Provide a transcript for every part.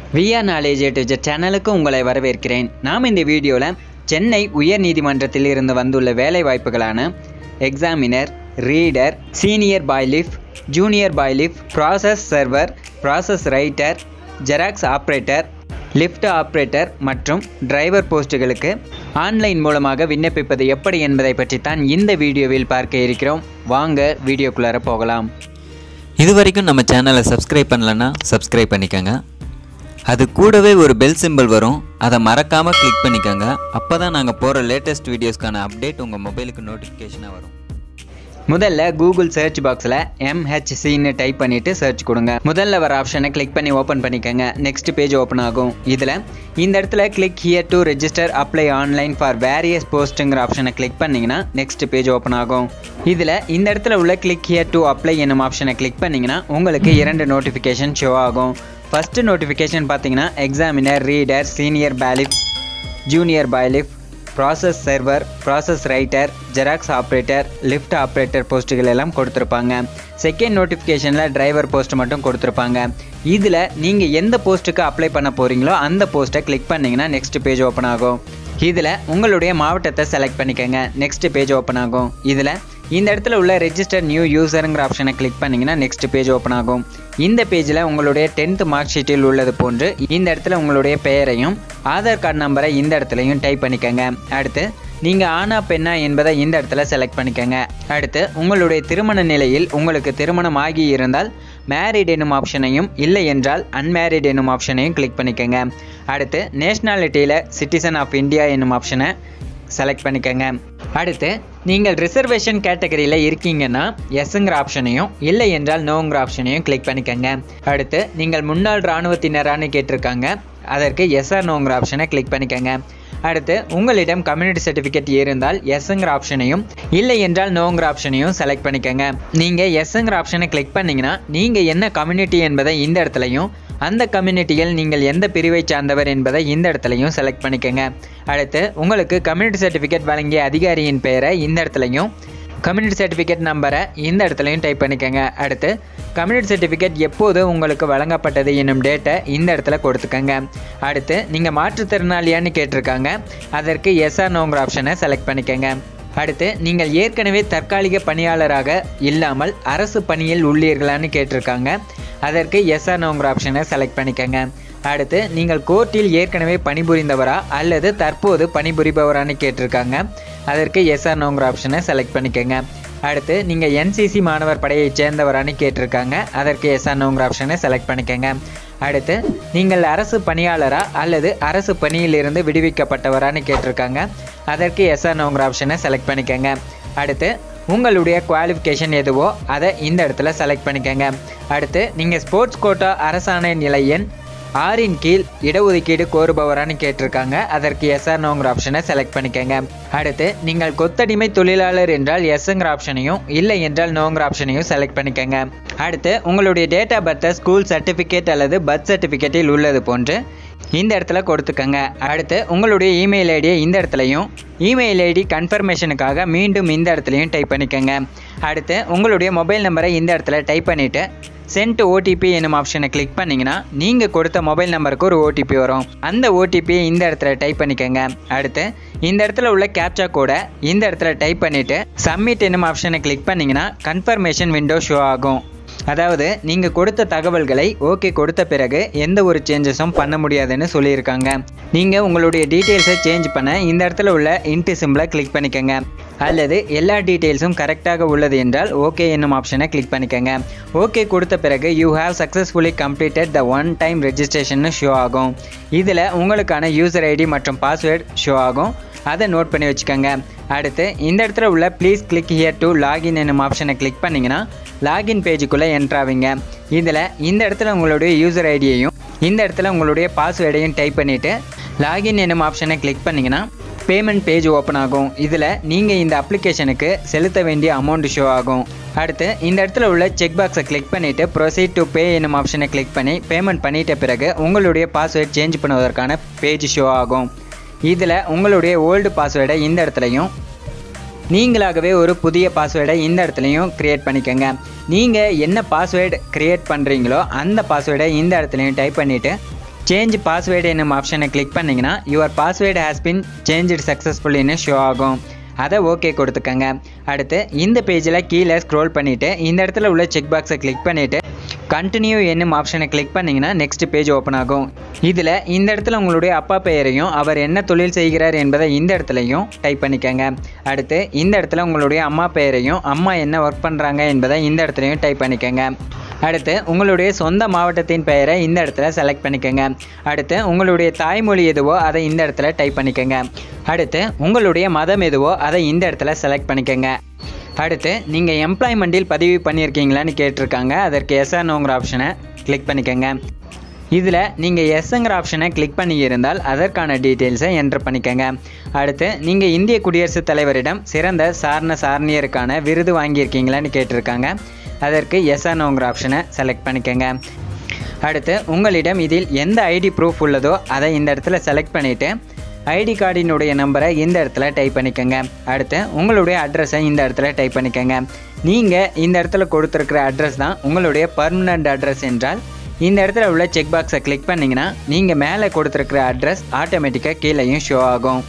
VR knowledge to சேனலுக்கு உங்களை வரவேற்கிறேன் நாம் இந்த வீடியோவில் சென்னை உயர் நீதிமன்றத்தில் இருந்து வந்துள்ள வேலை வாய்ப்புகளான examiner reader senior bailiff junior bailiff process server process writer xerox operator lift operator மற்றும் டிரைவர் போஸ்ட்டுகளுக்கு ஆன்லைன் மூலமாக விண்ணப்பிப்பது எப்படி என்பதை பற்றி தான் இந்த வீடியோவில் பார்க்க இருக்கிறோம் வாங்க வீடியோக்குள்ளார போகலாம் இது வரைக்கும் நம்ம சேனலை சப்ஸ்கிரைப் பண்ணலன்னா சப்ஸ்கிரைப் பண்ணிக்கோங்க அது கூடவே ஒரு பெல் சிம்பிள் வரும் அதை மறக்காமல் கிளிக் பண்ணிக்கோங்க அப்போ தான் நாங்கள் போகிற லேட்டஸ்ட் வீடியோஸ்க்கான அப்டேட் உங்கள் மொபைலுக்கு நோட்டிஃபிகேஷனாக வரும் முதல்ல கூகுள் சர்ச் பாக்ஸில் எம்ஹெச்சின்னு டைப் பண்ணிட்டு சர்ச் கொடுங்க முதல்ல வர ஆப்ஷனை கிளிக் பண்ணி ஓப்பன் பண்ணிக்கோங்க நெக்ஸ்ட் பேஜ் ஓப்பன் ஆகும் இதில் இந்த இடத்துல click here to register apply online for various போஸ்ட்டுங்கிற ஆப்ஷனை கிளிக் பண்ணிங்கன்னா நெக்ஸ்ட் பேஜ் ஓப்பன் ஆகும் இதில் இந்த இடத்துல உள்ள கிளிக் ஹியர் டு அப்ளை என்னும் ஆப்ஷனை கிளிக் பண்ணிங்கன்னா உங்களுக்கு இரண்டு நோட்டிஃபிகேஷன் ஷோ ஆகும் ஃபஸ்ட்டு நோட்டிஃபிகேஷன் பார்த்தீங்கன்னா examiner reader senior bailiff junior bailiff process server process writer xerox operator lift operator போஸ்ட்டுகள் எல்லாம் கொடுத்துருப்பாங்க செகண்ட் நோட்டிஃபிகேஷனில் டிரைவர் போஸ்ட் மட்டும் கொடுத்துருப்பாங்க இதில் நீங்கள் எந்த போஸ்ட்டுக்கு அப்ளை பண்ண போகிறீங்களோ அந்த போஸ்ட்டை கிளிக் பண்ணிங்கன்னா நெக்ஸ்ட் பேஜ் ஓப்பன் ஆகும் இதில் உங்களுடைய மாவட்டத்தை செலக்ட் பண்ணிக்கோங்க நெக்ஸ்ட் பேஜ் ஓப்பன் ஆகும் இதில் இந்த இடத்துல உள்ள ரெஜிஸ்டர் நியூ யூசருங்கிற ஆப்ஷனை கிளிக் பண்ணிங்கன்னா நெக்ஸ்ட் பேஜ் ஓப்பன் ஆகும் இந்த பேஜில் உங்களுடைய டென்த் மார்க் ஷீட்டில் உள்ளது போன்று இந்த இடத்துல உங்களுடைய பெயரையும் ஆதார் கார்டு நம்பரை இந்த இடத்துலையும் டைப் பண்ணிக்கோங்க அடுத்து நீங்கள் ஆனா பெண்ணா என்பதை இந்த இடத்துல செலக்ட் பண்ணிக்கோங்க அடுத்து உங்களுடைய திருமண நிலையில் உங்களுக்கு திருமணம் ஆகி இருந்தால் மேரிட் என்னும் ஆப்ஷனையும் இல்லை என்றால் அன்மேரிட் என்னும் ஆப்ஷனையும் கிளிக் பண்ணிக்கோங்க அடுத்து நேஷ்னாலிட்டியில் சிட்டிசன் ஆஃப் இந்தியா என்னும் ஆப்ஷனை செலக்ட் பண்ணிக்கோங்க அடுத்து நீங்கள் ரிசர்வேஷன் கேட்டகரியில் இருக்கீங்கன்னா எஸ்ங்கிற ஆப்ஷனையும் இல்லை என்றால் நோங்கிற ஆப்ஷனையும் கிளிக் பண்ணிக்கோங்க அடுத்து நீங்கள் முன்னாள் இராணுவத்தினரான்னு கேட்டிருக்காங்க அதற்கு எஸ்ஆர் நோங்கிற ஆப்ஷனை கிளிக் பண்ணிக்கோங்க அடுத்து உங்களிடம் கம்யூனிட்டி சர்டிஃபிகேட் இருந்தால் எஸ்ங்கிற ஆப்ஷனையும் இல்லை என்றால் நோங்கிற ஆப்ஷனையும் செலக்ட் பண்ணிக்கோங்க நீங்கள் எஸ்ங்கிற ஆப்ஷனை கிளிக் பண்ணிங்கன்னா நீங்கள் என்ன கம்யூனிட்டி என்பதை இந்த இடத்துலையும் அந்த கம்யூனிட்டியில் நீங்கள் எந்த பிரிவை சார்ந்தவர் என்பதை இந்த இடத்துலையும் செலக்ட் பண்ணிக்கோங்க அடுத்து உங்களுக்கு கம்யூனிட்டி சர்டிஃபிகேட் வழங்கிய அதிகாரியின் பெயரை இந்த இடத்துலையும் கம்யூனிட்டி சர்டிஃபிகேட் நம்பரை இந்த இடத்துலையும் டைப் பண்ணிக்கோங்க அடுத்து கம்யூனிட்டி சர்டிஃபிகேட் எப்போது உங்களுக்கு வழங்கப்பட்டது என்னும் டேட்டை இந்த இடத்துல கொடுத்துக்கோங்க அடுத்து நீங்கள் மாற்றுத்திறனாளியான்னு கேட்டிருக்காங்க அதற்கு எஸ்ஆர் நோங்கிற ஆப்ஷனை செலக்ட் பண்ணிக்கோங்க அடுத்து நீங்கள் ஏற்கனவே தற்காலிக பணியாளராக இல்லாமல் அரசு பணியில் உள்ளீர்களான்னு கேட்டிருக்காங்க அதற்கு எஸ்ஆர் நோங்கிற ஆப்ஷனை செலக்ட் பண்ணிக்கோங்க அடுத்து நீங்கள் கோர்ட்டில் ஏற்கனவே பணிபுரிந்தவரா அல்லது தற்போது பணிபுரிபவரான்னு கேட்டிருக்காங்க அதற்கு எஸ்ஆர் நோங்கிற ஆப்ஷனை செலக்ட் பண்ணிக்கோங்க அடுத்து நீங்கள் என்சிசி மாணவர் படையைச் சேர்ந்தவரான்னு கேட்டிருக்காங்க அதற்கு எஸ்ஆர் நோங்கிற ஆப்ஷனை செலக்ட் பண்ணிக்கோங்க அடுத்து நீங்கள் அரசு பணியாளரா அல்லது அரசு பணியிலிருந்து விடுவிக்கப்பட்டவரான்னு கேட்டிருக்காங்க அதற்கு எஸ்ஆர் நோங்கிற ஆப்ஷனை செலக்ட் பண்ணிக்கோங்க அடுத்து உங்களுடைய குவாலிஃபிகேஷன் எதுவோ அதை இந்த இடத்துல செலக்ட் பண்ணிக்கோங்க அடுத்து நீங்கள் ஸ்போர்ட்ஸ் கோட்டா அரசாணை நிலை எண் ஆறின் கீழ் இடஒதுக்கீடு கோருபவரான்னு கேட்டிருக்காங்க அதற்கு எஸ்ஆர் நோங்கிற ஆப்ஷனை செலக்ட் பண்ணிக்கோங்க அடுத்து நீங்கள் கொத்தடிமை தொழிலாளர் என்றால் எஸ்ங்கிற ஆப்ஷனையும் இல்லை என்றால் நோங்கிற ஆப்ஷனையும் செலக்ட் பண்ணிக்கோங்க அடுத்து உங்களுடைய டேட் ஆஃப் பர்த்தை ஸ்கூல் சர்டிஃபிகேட் அல்லது பர்த் சர்டிஃபிகேட்டில் உள்ளது போன்று இந்த இடத்துல கொடுத்துக்கங்க அடுத்து உங்களுடைய இமெயில் ஐடியை இந்த இடத்துலையும் இமெயில் ஐடி கன்ஃபர்மேஷனுக்காக மீண்டும் இந்த இடத்துலையும் டைப் பண்ணிக்கோங்க அடுத்து உங்களுடைய மொபைல் நம்பரை இந்த இடத்துல டைப் பண்ணிவிட்டு சென்ட் ஓடிபி என்னும் ஆப்ஷனை கிளிக் பண்ணிங்கன்னா நீங்கள் கொடுத்த மொபைல் நம்பருக்கு ஒரு ஓடிபி வரும் அந்த ஓடிபியை இந்த இடத்துல டைப் பண்ணிக்கோங்க அடுத்து இந்த இடத்துல உள்ள கேப்சா கோடை இந்த இடத்துல டைப் பண்ணிவிட்டு சப்மிட் என்னும் ஆப்ஷனை கிளிக் பண்ணிங்கன்னா கன்ஃபர்மேஷன் விண்டோ ஷோ ஆகும் அதாவது நீங்கள் கொடுத்த தகவல்களை ஓகே கொடுத்த பிறகு எந்த ஒரு சேஞ்சஸும் பண்ண முடியாதுன்னு சொல்லியிருக்காங்க நீங்கள் உங்களுடைய டீட்டெயில்ஸை சேஞ்ச் பண்ண இந்த இடத்துல உள்ள இன்ட்டு சிம்பிளை கிளிக் பண்ணிக்கோங்க அல்லது எல்லா டீட்டெயில்ஸும் கரெக்டாக உள்ளது என்றால் ஓகே என்னும் ஆப்ஷனை கிளிக் பண்ணிக்கோங்க ஓகே கொடுத்த பிறகு you have successfully completed the one time registration show ஆகும் இதில் உங்களுக்கான யூசர் ஐடி மற்றும் பாஸ்வேர்டு ஷோ ஆகும் அதை நோட் பண்ணி வச்சுக்கோங்க அடுத்து இந்த இடத்துல உள்ள please click here to login என்னும் ஆப்ஷனை கிளிக் பண்ணிங்கன்னா லாகின் பேஜுக்குள்ளே என்ட்ராவிங்க இதில் இந்த இடத்துல உங்களுடைய யூசர் ஐடியையும் இந்த இடத்துல உங்களுடைய பாஸ்வேர்டையும் டைப் பண்ணிவிட்டு லாகின் என்னும் ஆப்ஷனை கிளிக் பண்ணிங்கன்னா பேமெண்ட் பேஜ் ஓப்பன் ஆகும் இதில் நீங்கள் இந்த அப்ளிகேஷனுக்கு செலுத்த வேண்டிய அமௌண்ட் ஷோ ஆகும் அடுத்து இந்த இடத்துல உள்ள செக் பாக்ஸை கிளிக் பண்ணிவிட்டு ப்ரொசீட் டு பே என்னும் ஆப்ஷனை கிளிக் பண்ணி பேமெண்ட் பண்ணிட்ட பிறகு உங்களுடைய பாஸ்வேர்ட் சேஞ்ச் பண்ணுவதற்கான பேஜ் ஷோ ஆகும் இதில் உங்களுடைய ஓல்டு பாஸ்வேர்டை இந்த இடத்துலையும் நீங்களாகவே ஒரு புதிய பாஸ்வேர்டை இந்த இடத்துலையும் க்ரியேட் பண்ணிக்கோங்க நீங்கள் என்ன பாஸ்வேர்டு க்ரியேட் பண்ணுறீங்களோ அந்த பாஸ்வேர்டை இந்த இடத்துலையும் டைப் பண்ணிவிட்டு சேஞ்ச் பாஸ்வேர்டு என்னும் ஆப்ஷனை கிளிக் பண்ணிங்கன்னா your password has been changed சக்ஸஸ்ஃபுல்லின்னு ஷோ ஆகும் அதை ஓகே கொடுத்துக்கங்க அடுத்து இந்த பேஜில் கீழே ஸ்க்ரோல் பண்ணிவிட்டு இந்த இடத்துல உள்ள செக் பாக்ஸை கிளிக் பண்ணிவிட்டு கண்டினியூ என்னும் ஆப்ஷனை கிளிக் பண்ணிங்கன்னா நெக்ஸ்ட் பேஜ் ஓப்பன் ஆகும் இதில் இந்த இடத்துல உங்களுடைய அப்பா பெயரையும் அவர் என்ன தொழில் செய்கிறார் என்பதை இந்த இடத்துலையும் டைப் பண்ணிக்கங்க அடுத்து இந்த இடத்துல உங்களுடைய அம்மா பெயரையும் அம்மா என்ன ஒர்க் பண்ணுறாங்க என்பதை இந்த இடத்துலையும் டைப் பண்ணிக்கங்க அடுத்து உங்களுடைய சொந்த மாவட்டத்தின் பெயரை இந்த இடத்துல செலக்ட் பண்ணிக்கோங்க அடுத்து உங்களுடைய தாய்மொழி எதுவோ அதை இந்த இடத்துல டைப் பண்ணிக்கோங்க அடுத்து உங்களுடைய மதம் எதுவோ அதை இந்த இடத்துல செலக்ட் பண்ணிக்கோங்க அடுத்து நீங்கள் எம்ப்ளாய்மெண்ட்டில் பதிவு பண்ணியிருக்கீங்களான்னு கேட்டிருக்காங்க அதற்கு எஸ்ஆர்னோங்கிற ஆப்ஷனை கிளிக் பண்ணிக்கோங்க இதில் நீங்கள் எஸ்ங்கிற ஆப்ஷனை கிளிக் பண்ணியிருந்தால் அதற்கான டீட்டெயில்ஸை என்டர் பண்ணிக்கோங்க அடுத்து நீங்கள் இந்திய குடியரசுத் தலைவரிடம் சிறந்த சாரண சாரணியருக்கான விருது வாங்கியிருக்கீங்களான்னு கேட்டிருக்காங்க அதற்கு எஸ்ஆர்னோங்கிற ஆப்ஷனை செலக்ட் பண்ணிக்கோங்க அடுத்து உங்களிடம் இதில் எந்த ஐடி ப்ரூஃப் உள்ளதோ அதை இந்த இடத்துல செலக்ட் பண்ணிவிட்டு ஐடி கார்டினுடைய நம்பரை இந்த இடத்துல டைப் பண்ணிக்கோங்க அடுத்து உங்களுடைய அட்ரஸை இந்த இடத்துல டைப் பண்ணிக்கோங்க நீங்கள் இந்த இடத்துல கொடுத்துருக்கிற அட்ரஸ் தான் உங்களுடைய பர்மனண்ட் அட்ரஸ் என்றால் இந்த இடத்துல உள்ள செக் பாக்ஸை கிளிக் பண்ணிங்கன்னா நீங்கள் மேலே கொடுத்துருக்கிற அட்ரஸ் ஆட்டோமேட்டிக்காக கீழேயும் ஷோ ஆகும்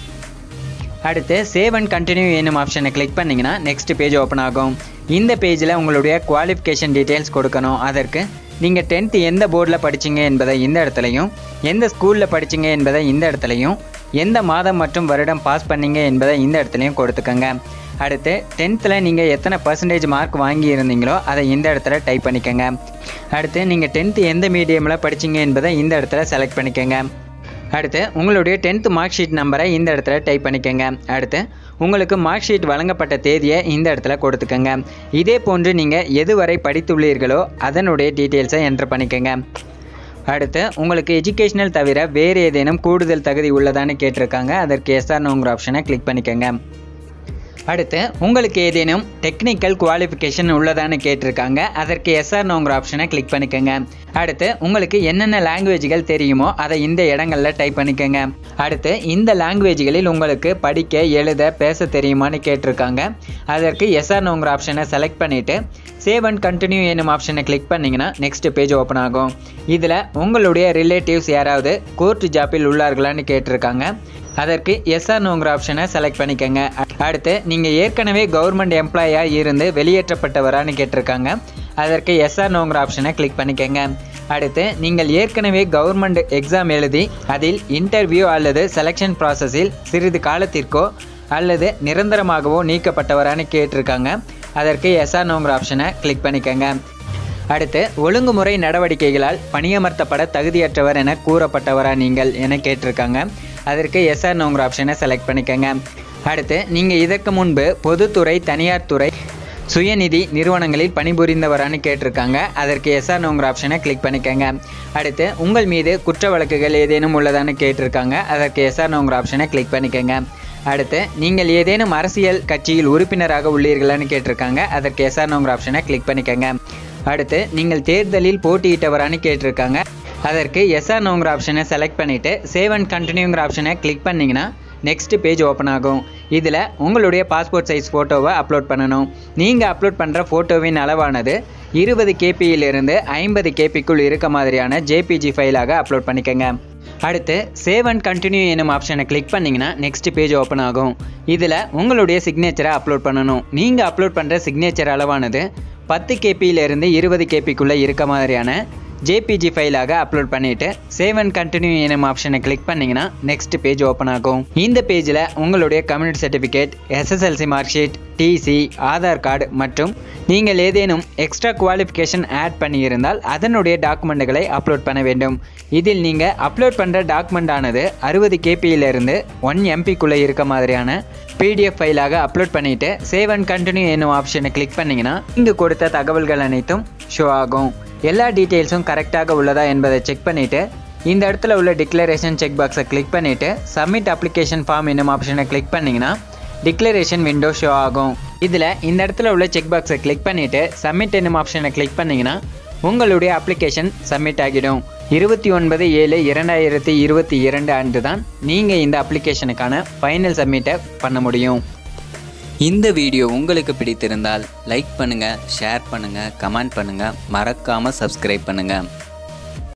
அடுத்து சேவ் அண்ட் கண்டினியூ என்னும் ஆப்ஷனை கிளிக் பண்ணிங்கன்னா நெக்ஸ்ட் பேஜ் ஓப்பன் ஆகும் இந்த பேஜில் உங்களுடைய குவாலிஃபிகேஷன் டீட்டெயில்ஸ் கொடுக்கணும் அதற்கு நீங்கள் டென்த்து எந்த போர்டில் படிச்சீங்க என்பதை இந்த இடத்துலையும் எந்த ஸ்கூலில் படிச்சீங்க என்பதை இந்த இடத்துலையும் எந்த மாதம் மற்றும் வருடம் பாஸ் பண்ணீங்க என்பதை இந்த இடத்துலையும் கொடுத்துக்கோங்க அடுத்து டென்த்தில் நீங்கள் எத்தனை பர்சன்டேஜ் மார்க் வாங்கி இருந்தீங்களோ அதை இந்த இடத்துல டைப் பண்ணிக்கோங்க அடுத்து நீங்கள் டென்த்து எந்த மீடியமில் படிச்சீங்க என்பதை இந்த இடத்துல செலக்ட் பண்ணிக்கோங்க அடுத்து உங்களுடைய டென்த்து மார்க் ஷீட் நம்பரை இந்த இடத்துல டைப் பண்ணிக்கோங்க அடுத்து உங்களுக்கு மார்க் ஷீட் வழங்கப்பட்ட தேதியை இந்த இடத்துல கொடுத்துக்கோங்க இதே போன்று நீங்கள் எதுவரை படித்துள்ளீர்களோ அதனுடைய டீட்டெயில்ஸை என்டர் பண்ணிக்கோங்க அடுத்து உங்களுக்கு எஜுகேஷனல் தவிர வேறு ஏதேனும் கூடுதல் தகுதி உள்ளதான்னு கேட்டிருக்காங்க அதற்கு எஸ்ஆர்னோங்கிற ஆப்ஷனை கிளிக் பண்ணிக்கோங்க அடுத்து உங்களுக்கு ஏதேனும் டெக்னிக்கல் குவாலிஃபிகேஷன் உள்ளதான்னு கேட்டிருக்காங்க அதற்கு எஸ்ஆர்னோங்கிற ஆப்ஷனை கிளிக் பண்ணிக்கோங்க அடுத்து உங்களுக்கு என்னென்ன லாங்குவேஜ்கள் தெரியுமோ அதை இந்த இடங்களில் டைப் பண்ணிக்கோங்க அடுத்து இந்த லாங்குவேஜ்களில் உங்களுக்கு படிக்க எழுத பேச தெரியுமான்னு கேட்டிருக்காங்க அதற்கு எஸ்ஆர்னோங்கிற ஆப்ஷனை செலக்ட் பண்ணிவிட்டு சேவ் அண்ட் கண்டினியூ என்னும் ஆப்ஷனை கிளிக் பண்ணிங்கன்னா நெக்ஸ்ட் பேஜ் ஓப்பன் ஆகும் இதில் உங்களுடைய ரிலேட்டிவ்ஸ் யாராவது கோர்ட் ஜாப்பில் உள்ளார்களான்னு கேட்டிருக்காங்க அதற்கு எஸ்ஆர்னோங்கிற ஆப்ஷனை செலக்ட் பண்ணிக்கோங்க அடுத்து நீங்கள் ஏற்கனவே கவர்மெண்ட் எம்ப்ளாயாக இருந்து வெளியேற்றப்பட்டவரான்னு கேட்டிருக்காங்க அதற்கு எஸ்ஆர்னோங்கிற ஆப்ஷனை கிளிக் பண்ணிக்கோங்க அடுத்து நீங்கள் ஏற்கனவே கவர்மெண்ட் எக்ஸாம் எழுதி அதில் இன்டர்வியூ அல்லது செலெக்ஷன் ப்ராசஸில் சிறிது காலத்திற்கோ அல்லது நிரந்தரமாகவோ நீக்கப்பட்டவரான்னு கேட்டிருக்காங்க அதற்கு எஸ்ஆர்னோங்கிற ஆப்ஷனை கிளிக் பண்ணிக்கோங்க அடுத்து ஒழுங்குமுறை நடவடிக்கைகளால் பணியமர்த்தப்பட தகுதியற்றவர் என கூறப்பட்டவரா நீங்கள் என கேட்டிருக்காங்க அதற்கு எஸ்ஆர்னோங்கிற ஆப்ஷனை செலக்ட் பண்ணிக்கோங்க அடுத்து நீங்கள் இதற்கு முன்பு பொதுத்துறை தனியார் துறை சுயநிதி நிறுவனங்களில் பணிபுரிந்தவரான்னு கேட்டிருக்காங்க அதற்கு எஸ்ஆர்னோங்கிற ஆப்ஷனை கிளிக் பண்ணிக்கோங்க அடுத்து உங்கள் மீது குற்ற வழக்குகள் ஏதேனும் உள்ளதான்னு கேட்டிருக்காங்க அதற்கு எஸ்ஆர்னோங்கிற ஆப்ஷனை கிளிக் பண்ணிக்கோங்க அடுத்து நீங்கள் ஏதேனும் அரசியல் கட்சியில் உறுப்பினராக உள்ளீர்களான்னு கேட்டிருக்காங்க அதற்கு எஸ்ஆர்னோங்கிற ஆப்ஷனை கிளிக் பண்ணிக்கோங்க அடுத்து நீங்கள் தேர்தலில் போட்டியிட்டவரான்னு கேட்டிருக்காங்க அதற்கு எஸ்ஆர்னோங்கிற ஆப்ஷனை செலக்ட் பண்ணிவிட்டு சேவ் அண்ட் கண்டினியூங்கிற ஆப்ஷனை கிளிக் பண்ணிங்கன்னா நெக்ஸ்ட் பேஜ் ஓப்பன் ஆகும் இதில் உங்களுடைய பாஸ்போர்ட் சைஸ் ஃபோட்டோவை அப்லோட் பண்ணணும் நீங்கள் அப்லோட் பண்ணுற ஃபோட்டோவின் அளவானது இருபது கேபியிலிருந்து ஐம்பது கேபிக்குள் இருக்க மாதிரியான ஜேபிஜி ஃபைலாக அப்லோட் பண்ணிக்கோங்க அடுத்து சேவ் அண்ட் கண்டினியூ என்னும் ஆப்ஷனை கிளிக் பண்ணிங்கன்னா நெக்ஸ்ட் பேஜ் ஓப்பன் ஆகும் இதில் உங்களுடைய சிக்னேச்சரை அப்லோட் பண்ணணும் நீங்கள் அப்லோட் பண்ணுற சிக்னேச்சர் அளவானது பத்து கேபியிலிருந்து இருபது கேபிக்குள்ளே இருக்க மாதிரியான ஜேபிஜி ஃபைலாக அப்லோட் பண்ணிவிட்டு சேவ் அண்ட் கண்டினியூ எனும் ஆப்ஷனை கிளிக் பண்ணிங்கன்னா நெக்ஸ்ட் பேஜ் ஓப்பன் ஆகும் இந்த பேஜில் உங்களுடைய community certificate SSLC mark sheet TC Aadhaar card மற்றும் நீங்கள் ஏதேனும் எக்ஸ்ட்ரா குவாலிஃபிகேஷன் ஆட் பண்ணியிருந்தால் அதனுடைய டாக்குமெண்ட்டுகளை அப்லோட் பண்ண வேண்டும் இதில் நீங்கள் அப்லோட் பண்ணுற டாக்குமெண்ட் ஆனது அறுபது கேபியிலிருந்து ஒன் எம்பிக்குள்ளே இருக்க மாதிரியான பிடிஎஃப் ஃபைலாக அப்லோட் பண்ணிவிட்டு சேவ் அண்ட் கண்டினியூ என்னும் ஆப்ஷனை கிளிக் பண்ணிங்கன்னா இங்கு கொடுத்த தகவல்கள் அனைத்தும் ஷோ ஆகும் எல்லா டீட்டெயில்ஸும் கரெக்டாக உள்ளதா என்பதை செக் பண்ணிவிட்டு இந்த இடத்துல உள்ள டிக்ளரேஷன் செக் பாக்ஸை கிளிக் பண்ணிவிட்டு சப்மிட் அப்ளிகேஷன் ஃபார்ம் என்னும் ஆப்ஷனை கிளிக் பண்ணிங்கன்னா டிக்ளரேஷன் விண்டோ ஷோ ஆகும் இதில் இந்த இடத்துல உள்ள செக் பாக்ஸை கிளிக் பண்ணிவிட்டு சப்மிட் என்னும் ஆப்ஷனை கிளிக் பண்ணிங்கன்னா உங்களுடைய அப்ளிகேஷன் சப்மிட் ஆகிடும் இருபத்தி ஒன்பது ஏழு இரண்டாயிரத்தி இருபத்தி இரண்டு அன்று தான் நீங்கள் இந்த அப்ளிகேஷனுக்கான ஃபைனல் சப்மிட்டை பண்ண முடியும் இந்த வீடியோ உங்களுக்கு பிடித்திருந்தால் லைக் பண்ணுங்கள் ஷேர் பண்ணுங்கள் கமெண்ட் பண்ணுங்கள் மறக்காமல் சப்ஸ்கிரைப் பண்ணுங்கள்